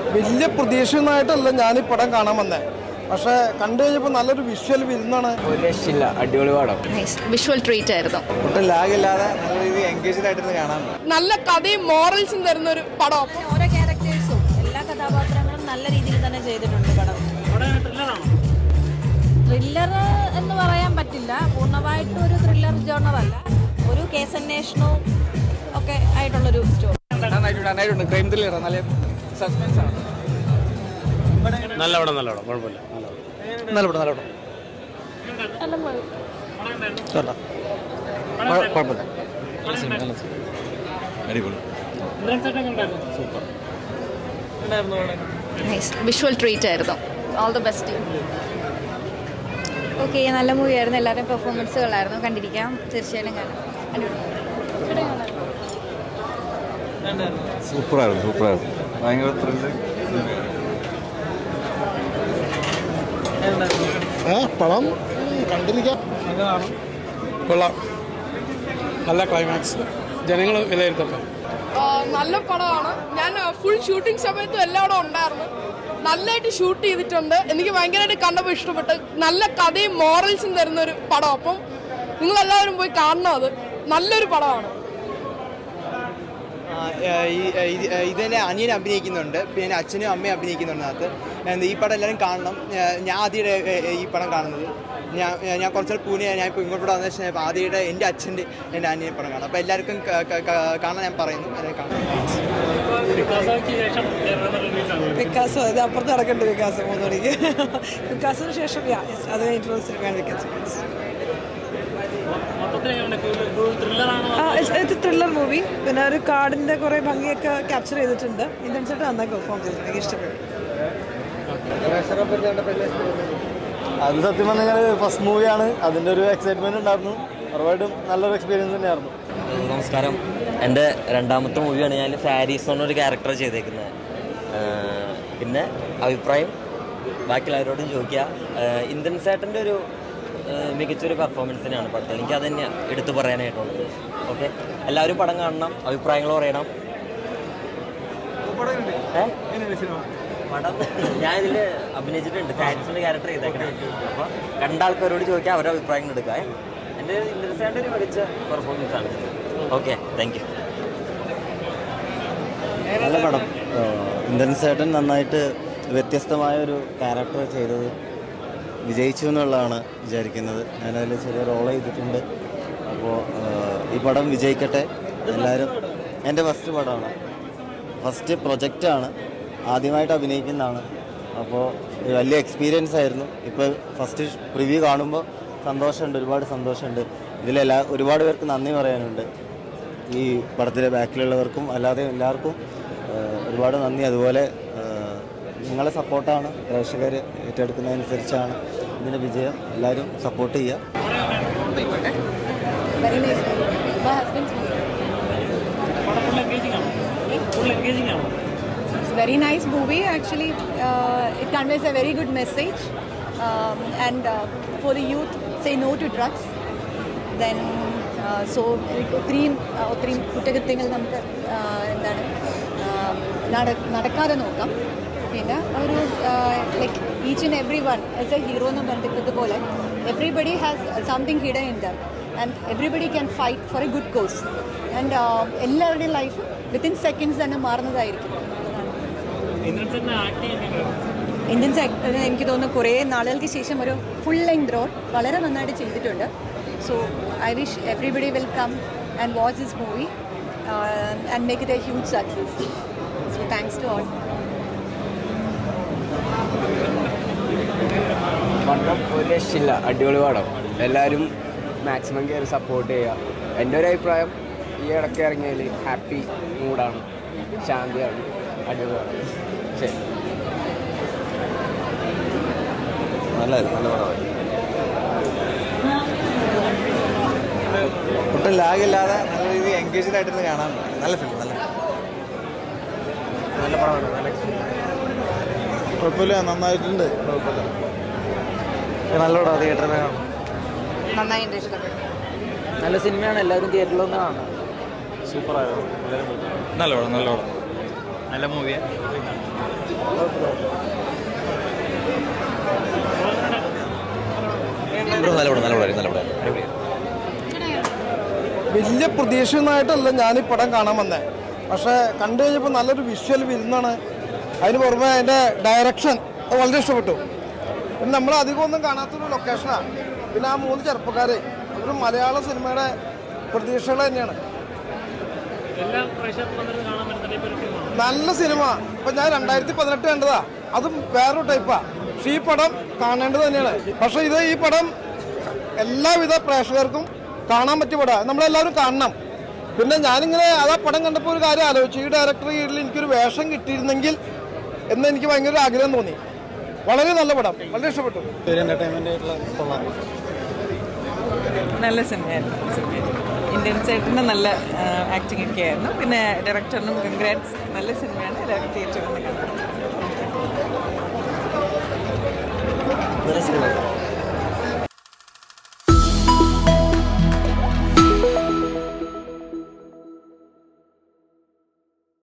വലിയ പ്രതീക്ഷയൊന്നായിട്ടല്ല ഞാൻ ഈ പടം കാണാൻ വന്നത് പക്ഷേ കണ്ടു കഴിഞ്ഞപ്പോൾ നല്ലൊരു വിഷ്വൽ വിരുന്നാണ് ഒരു രക്ഷയില്ല അടിപൊളി പടം നൈസ് വിഷ്വൽ ട്രീറ്റ് ആയിരുന്നു ഒട്ടും ലാഗില്ലാതെ നല്ല രീതിയിൽ എൻഗേജ്ഡ് ആയിട്ടിരുന്ന് കാണാൻ നല്ല കഥയും മോറൽസും തരുന്ന ഒരു പടം ഓരോ ക്യാരക്ടേഴ്സും എല്ലാ കഥാപാത്രങ്ങളും നല്ല രീതിയിൽ തന്നെ ചെയ്തിട്ടുണ്ട് പടം ത്രില്ലർ എന്ന് പറയാൻ പറ്റില്ല പൂർണ്ണമായിട്ടും ഒരു ത്രില്ലർ ജോണർ അല്ല ഒരു കേസ് അന്വേഷണവും ഒക്കെ ആയിട്ടുള്ളൊരു സ്റ്റോറി നന്നായിട്ടുണ്ട് നന്നായിട്ടുണ്ട് ക്രൈം ത്രില്ലർ നല്ല സസ്പെൻസ് ആണ് നല്ല പടം നല്ല പടം കുഴപ്പമില്ല നല്ല പടം നല്ല പടം നല്ല പടം കേട്ടോ കുഴപ്പമില്ല നൈസ് വിഷ്വൽ ട്രീറ്റ് ആയിരുന്നു ഓൾ ദ ബെസ്റ്റ് ഓക്കെ നല്ല മൂവി ആയിരുന്നു എല്ലാവരുടെയും പെർഫോമൻസുകളായിരുന്നു കണ്ടിരിക്കാം തീർച്ചയായിട്ടും കാണാം സൂപ്പറായിരുന്നു സൂപ്പറായിരുന്നു ഭയങ്കര ത്രില്ല് പടം കണ്ടിരിക്കാം കൊള്ളാം നല്ല ക്ലൈമാക്സ് ജനങ്ങൾ വിലയിരുത്തട്ടെ നല്ല പടമാണ് ഞാൻ ഫുൾ ഷൂട്ടിംഗ് സമയത്തും എല്ലായിടും ഉണ്ടായിരുന്നു നല്ലതായിട്ട് ഷൂട്ട് ചെയ്തിട്ടുണ്ട് എനിക്ക് ഭയങ്കരമായിട്ട് കണ്ടപ്പോൾ ഇഷ്ടപ്പെട്ടു നല്ല കഥയും മോറൽസും തരുന്ന ഒരു പടം അപ്പം നിങ്ങൾ എല്ലാവരും പോയി കാണണം അത് നല്ലൊരു പടമാണ് ഇതിനെ അനിയൻ അഭിനയിക്കുന്നുണ്ട് പിന്നെ അച്ഛനും അമ്മയും അഭിനയിക്കുന്നുണ്ട് അതിനകത്ത് എന്താ ഈ പടം എല്ലാവരും കാണണം ഏഹ് ഞാൻ ആദ്യയുടെ ഈ പടം കാണുന്നത് ഞാൻ ഞാൻ കുറച്ചാൾ പൂനെ ഞാൻ ഇപ്പോൾ ഇങ്ങോട്ട് വന്ന ശേഷം ആദ്യയുടെ എൻ്റെ അച്ഛൻ്റെ എൻ്റെ അനിയനെ പടം കാണാം അപ്പോൾ എല്ലാവർക്കും ക- ക- ക- കാണാൻ ഞാൻ പറയുന്നു എല്ലാവരും കാണാം വികാസം അത് അപ്പുറത്ത് നടക്കേണ്ട വികാസം മൂന്ന് മണിക്ക് വികാസത്തിന് ശേഷം യാ yes, അത് കഴിഞ്ഞിട്ടുള്ള സിനിമയാണ് വികാസ് വികാസ് ഇത് ത്രില്ലർ മൂവി പിന്നെ ഒരു കാടിന്റെ കുറെ ഭംഗിയൊക്കെ ക്യാപ്ചർ ചെയ്തിട്ടുണ്ട് ഇന്ത്യൻ സെറ്റ് നന്നായി പെർഫോം ചെയ്തിട്ടുണ്ട് എനിക്ക് ഇഷ്ടപ്പെട്ടു അത് സത്യം പറഞ്ഞാൽ ഫസ്റ്റ് മൂവിയാണ് അതിൻ്റെ ഒരു എക്സൈറ്റ്മെന്റ് ഉണ്ടായിരുന്നു ഉറപ്പായിട്ടും നല്ലൊരു എക്സ്പീരിയൻസ് തന്നെയായിരുന്നു നമസ്കാരം എൻ്റെ രണ്ടാമത്തെ മൂവിയാണ് ഞാൻ ഫാരീസ് എന്നൊരു ക്യാരക്ടർ ചെയ്തേക്കുന്നത് ആഹ് പിന്നെ അഭിപ്രായം ബാക്കിയുള്ളവരോടും ചോദിക്കുക ആഹ് ഇന്ത്യൻ സേട്ടൻ്റെ ഒരു ആഹ് മികച്ചൊരു പെർഫോമൻസിനാണ് പടത്തിൽ എനിക്ക് അത് തന്നെയാണ് എടുത്തു പറയാനായിട്ടുള്ളത് ഓക്കെ എല്ലാവരും പടം കാണണം അഭിപ്രായങ്ങൾ പറയണം ഏ? പടം ഞാൻ ഇതിൽ അഭിനയിച്ചിട്ടുണ്ട് ഫാരീസിൻ്റെ ക്യാരക്ടർ ചെയ്തേക്കണേ അപ്പോൾ കണ്ട ആൾക്കാരോട് ചോദിക്കുക അവരുടെ അഭിപ്രായങ്ങൾ എടുക്കുക ഏ? എൻ്റെ ഇന്ത്യൻ സേട്ടൻ്റെ ഒരു മികച്ച പെർഫോമൻസ് ആണ് ഓക്കെ താങ്ക് യു നല്ല പടം ഇന്ത്യൻ സേട്ടൻ നന്നായിട്ട് വ്യത്യസ്തമായ ഒരു ക്യാരക്ടർ ചെയ്തത് വിജയിച്ചു എന്നുള്ളതാണ് വിചാരിക്കുന്നത് ഞാനതിൽ ചെറിയ റോൾ ചെയ്തിട്ടുണ്ട് അപ്പോൾ ഈ പടം വിജയിക്കട്ടെ എല്ലാവരും എൻ്റെ ഫസ്റ്റ് പടമാണ് ഫസ്റ്റ് പ്രൊജക്റ്റാണ് ആദ്യമായിട്ട് അഭിനയിക്കുന്നതാണ് അപ്പോൾ വലിയ എക്സ്പീരിയൻസ് ആയിരുന്നു ഇപ്പോൾ ഫസ്റ്റ് പ്രിവ്യൂ കാണുമ്പോൾ സന്തോഷമുണ്ട് ഒരുപാട് സന്തോഷമുണ്ട് ഇതിലെല്ലാ ഒരുപാട് പേർക്ക് നന്ദി പറയാനുണ്ട് ഈ പടത്തിലെ ബാക്കിലുള്ളവർക്കും അല്ലാതെ എല്ലാവർക്കും ഏഹ്, ഒരുപാട് നന്ദി അതുപോലെ ഏഹ്, നിങ്ങളെ സപ്പോർട്ടാണ് പ്രേക്ഷകർ ഏറ്റെടുക്കുന്നതനുസരിച്ചാണ് ഇതിൻ്റെ വിജയം എല്ലാവരും സപ്പോർട്ട് ചെയ്യുക very nice my husbands It's a very nice movie. Actually, uh, it conveys a very good message. Um, and uh, for the youth, say no to drugs. Then, uh, so ഒത്തിരിയും uh, ഒത്തിരിയും കുറ്റകൃത്യങ്ങൾ നമുക്ക് uh, എന്താണ് uh, നട- നടക്കാതെ നോക്കാം പിന്നെ ഒരു like each and every one as a hero എന്ന് പറഞ്ഞതുപോലെ everybody has something hidden in them and everybody can fight for a good cause and എല്ലാവരുടെയും ലൈഫ് വിത്തിൻ സെക്കൻഡ്സ് തന്നെ മാറുന്നതായിരിക്കും ഇന്ത്യൻ സെക്ടർ എനിക്ക് തോന്നുന്നു കുറേ നാളുകൾക്ക് ശേഷം ഒരു ഫുൾ ലെങ്ത് റോഡ് വളരെ നന്നായിട്ട് ചെയ്തിട്ടുണ്ട് so I wish everybody will come and watch this movie and make it a huge success so thanks to all പടം ഒരു രക്ഷയില്ല അടിപൊളി പടം എല്ലാവരും മാക്സിമം കയറി സപ്പോർട്ട് ചെയ്യുക എൻ്റെ ഒരു അഭിപ്രായം ഈ ഇടയ്ക്ക് ഇറങ്ങിയതിൽ ഹാപ്പി മൂഡാണ് ശാന്തിയാണ് അടിപൊളി പടം ശരി നല്ലതായിരുന്നു നല്ല പടമായിരുന്നു ഒട്ടും ലാഗില്ലാതെ നല്ല രീതിയിൽ എൻഗേജ്ഡ് ആയിട്ടിരുന്ന് കാണാൻ നല്ല ഫിലിം നല്ല നല്ല പടമാണ് നല്ല കുഴപ്പമില്ല നന്നായിട്ടുണ്ട് കുഴപ്പമില്ല നല്ല പടം തിയേറ്ററിൽ കാണാം നന്നായിട്ട് ഇഷ്ടപ്പെട്ടു നല്ല സിനിമയാണ് എല്ലാവരും തിയേറ്ററിലൊന്ന് കാണാം സൂപ്പറായിരുന്നു നല്ല പടം നല്ല പടം നല്ല മൂവിയാണ് വലിയ പ്രതീക്ഷയൊന്നായിട്ടല്ല ഞാൻ ഈ പടം കാണാൻ വന്നത് പക്ഷേ കണ്ടു കഴിഞ്ഞപ്പോൾ നല്ലൊരു വിഷ്വൽ വിരുന്നാണ് അതിന് പുറമെ അതിൻ്റെ ഡയറക്ഷൻ അത് വളരെ ഇഷ്ടപ്പെട്ടു പിന്നെ നമ്മൾ അധികം ഒന്നും കാണാത്തൊരു ലൊക്കേഷനാണ് പിന്നെ ആ മൂന്ന് ചെറുപ്പക്കാർ ഒരു മലയാള സിനിമയുടെ പ്രതീക്ഷകൾ തന്നെയാണ് എല്ലാം പ്രേക്ഷകർക്ക് വന്നിരുന്ന് കാണാൻ പറ്റുന്ന type ഒരു ഫിലിമാണ് നല്ല സിനിമ ഇപ്പൊ ഞാൻ രണ്ടായിരത്തി പതിനെട്ട് കണ്ടതാ അതും വേറൊരു ടൈപ്പാ പക്ഷെ ഈ പടം കാണേണ്ടത് തന്നെയാണ് പക്ഷെ ഇത് ഈ പടം എല്ലാവിധ പ്രേക്ഷകർക്കും കാണാൻ പറ്റിയ പടമാണ് നമ്മളെല്ലാവരും കാണണം പിന്നെ ഞാനിങ്ങനെ അതാ പടം കണ്ടപ്പോൾ ഒരു കാര്യം ആലോചിച്ചു ഈ ഡയറക്ടർ കീഴിൽ എനിക്കൊരു വേഷം കിട്ടിയിരുന്നെങ്കിൽ എന്ന് എനിക്ക് ഭയങ്കര ആഗ്രഹം തോന്നി വളരെ നല്ല പടം വളരെ ഇഷ്ടപ്പെട്ടു എന്റർടൈൻമെന്റ് ആയിട്ടുള്ള കൊള്ളാം നല്ല സിനിമയായിരുന്നു സിനിമയായിരുന്നു ഇന്ത്യൻ സൈഡിൻ്റെ നല്ല ആക്ടിംഗ് ഒക്കെ ആയിരുന്നു പിന്നെ ഡയറക്ടറിനും കൺഗ്രാറ്റ്സ് നല്ല സിനിമയാണ് എല്ലാവരും തിയേറ്ററിൽ നിന്ന് കാണാം നല്ല സിനിമ